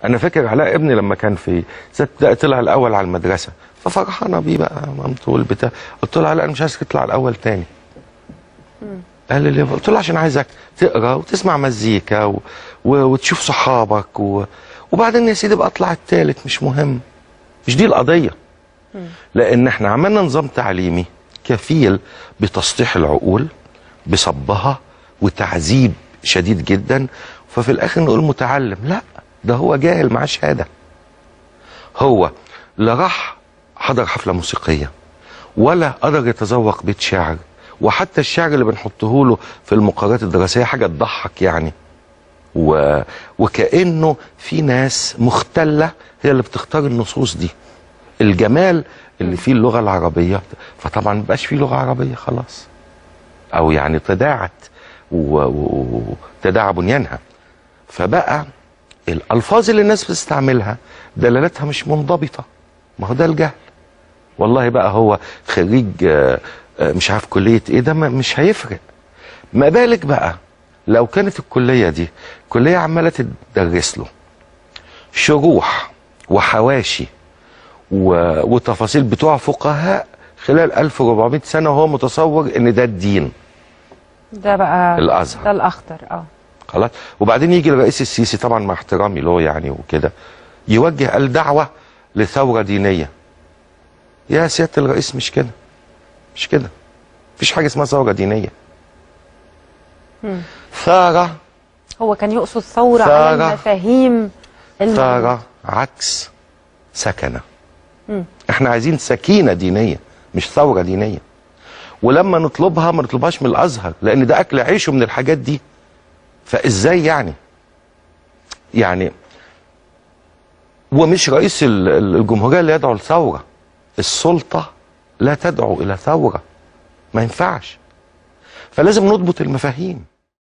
انا فاكر علاء ابني لما كان في ست طلع الاول على المدرسه ففرحانه بيه بقى مامته والبتاع قلت له علاء انا مش عايزك تطلع الاول تاني قال لي ليه قلت له عشان عايزك تقرا وتسمع مزيكا و... و... وتشوف صحابك و... وبعدين يا سيدي بقى اطلع التالت مش مهم مش دي القضيه لان احنا عملنا نظام تعليمي كفيل بتسطيح العقول بصبها وتعذيب شديد جدا ففي الاخر نقول متعلم لا ده هو جاهل معاه شهاده هو لا راح حضر حفله موسيقيه ولا قدر يتذوق بيت شعر وحتى الشعر اللي بنحطه له في المقالات الدراسيه حاجه تضحك يعني و... وكانه في ناس مختله هي اللي بتختار النصوص دي الجمال اللي فيه اللغه العربيه فطبعا ما بقاش فيه لغه عربيه خلاص او يعني تداعت وتداعى بنيانها فبقى الالفاظ اللي الناس بتستعملها دلالتها مش منضبطه ما هو ده الجهل والله بقى هو خريج آه، آه، مش عارف كليه ايه ده ما- مش هيفرق ما بالك بقى لو كانت الكليه دي كليه عماله تدرس له شروح وحواشي و... وتفاصيل بتوع فقهاء خلال 1400 سنه وهو متصور ان ده الدين ده بقى الأزهر. ده الاخطر اه خلاص وبعدين يجي الرئيس السيسي طبعا مع احترامي له يعني وكده يوجه الدعوه لثوره دينيه يا سياده الرئيس مش كده مش كده مفيش حاجه اسمها ثوره دينيه ثاره هو كان يقصد ثوره على ثورة. المفاهيم الم- ثاره عكس سكنه احنا عايزين سكينه دينيه مش ثوره دينيه ولما نطلبها ما نطلبهاش من الازهر لان ده اكل عيشه من الحاجات دي فازاي يعني يعني ومش رئيس ال- ال- الجمهوريه اللي يدعو لثوره السلطه لا تدعو الى ثوره ما ينفعش فلازم نضبط المفاهيم